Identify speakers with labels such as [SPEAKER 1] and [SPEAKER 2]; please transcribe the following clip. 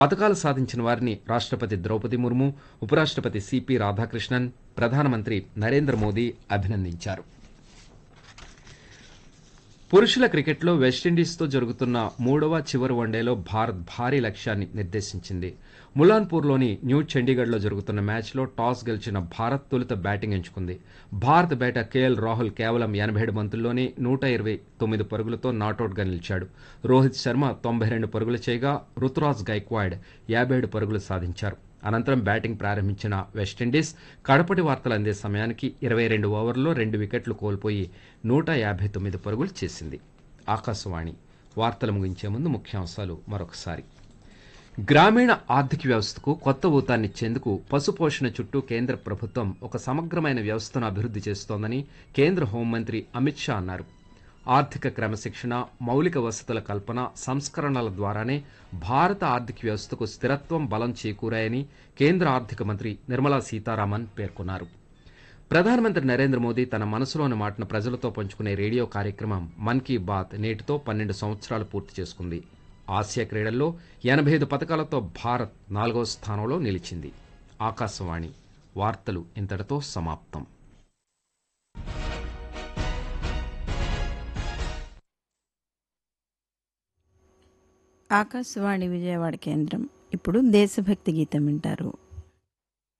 [SPEAKER 1] పథకాలు సాధించిన వారిని రాష్ట్రపతి ద్రౌపది ముర్ము ఉపరాష్ట్రపతి సిపి రాధాకృష్ణన్ ప్రధానమంత్రి నరేంద్ర మోదీ అభినందించారు పురుషుల క్రికెట్లో వెస్టిండీస్తో జరుగుతున్న మూడవ చివరి వన్డేలో భారత్ భారీ లక్ష్యాన్ని నిర్దేశించింది ములాన్పూర్లోని న్యూ చండీగఢ్లో జరుగుతున్న మ్యాచ్లో టాస్ గెలిచిన భారత్ తొలుత బ్యాటింగ్ ఎంచుకుంది భారత్ బ్యాటర్ కేఎల్ రాహుల్ కేవలం ఎనభై ఏడు బంతుల్లోనే నూట ఇరవై తొమ్మిది పరుగులతో నాటౌట్గా నిలిచాడు రోహిత్ శర్మ తొంభై రెండు పరుగులు చేయగా రుతురాజ్ గైక్వాడ్ యాభై ఏడు పరుగులు సాధించారు అనంతరం బ్యాటింగ్ ప్రారంభించిన వెస్టిండీస్ కడపటి వార్తలు అందే సమయానికి ఇరవై రెండు ఓవర్లలో రెండు వికెట్లు కోల్పోయి నూట యాభై తొమ్మిది పరుగులు చేసింది ఆకాశవాణి వార్తలు ముగించే ముందు ముఖ్యాంశాలు మరొకసారి గ్రామీణ ఆర్థిక వ్యవస్థకు కొత్త ఊతాన్నిచ్చేందుకు పశుపోషణ చుట్టూ కేంద్ర ప్రభుత్వం ఒక సమగ్రమైన వ్యవస్థను అభివృద్ధి చేస్తోందని కేంద్ర హోంమంత్రి అమిత్ షా అన్నారు ఆర్థిక క్రమశిక్షణ మౌలిక వసతుల కల్పన సంస్కరణల ద్వారానే భారత ఆర్థిక వ్యవస్థకు స్థిరత్వం బలం చేకూరాయని కేంద్ర ఆర్థిక మంత్రి నిర్మలా సీతారామన్ పేర్కొన్నారు ప్రధానమంత్రి నరేంద్ర మోదీ తన మనసులోని మాటను ప్రజలతో పంచుకునే రేడియో కార్యక్రమం మన్ కీ బాత్ నేటితో పన్నెండు సంవత్సరాలు పూర్తి చేసుకుంది ఆసియా క్రీడల్లో ఎనభై ఐదు పథకాలతో భారత్ నాలుగో స్థానంలో నిలిచింది ఆకాశవాణి వార్తలు ఇంతటితో సమాప్తం
[SPEAKER 2] ఆకాశవాణి విజయవాడ కేంద్రం ఇప్పుడు దేశభక్తి గీతం వింటారు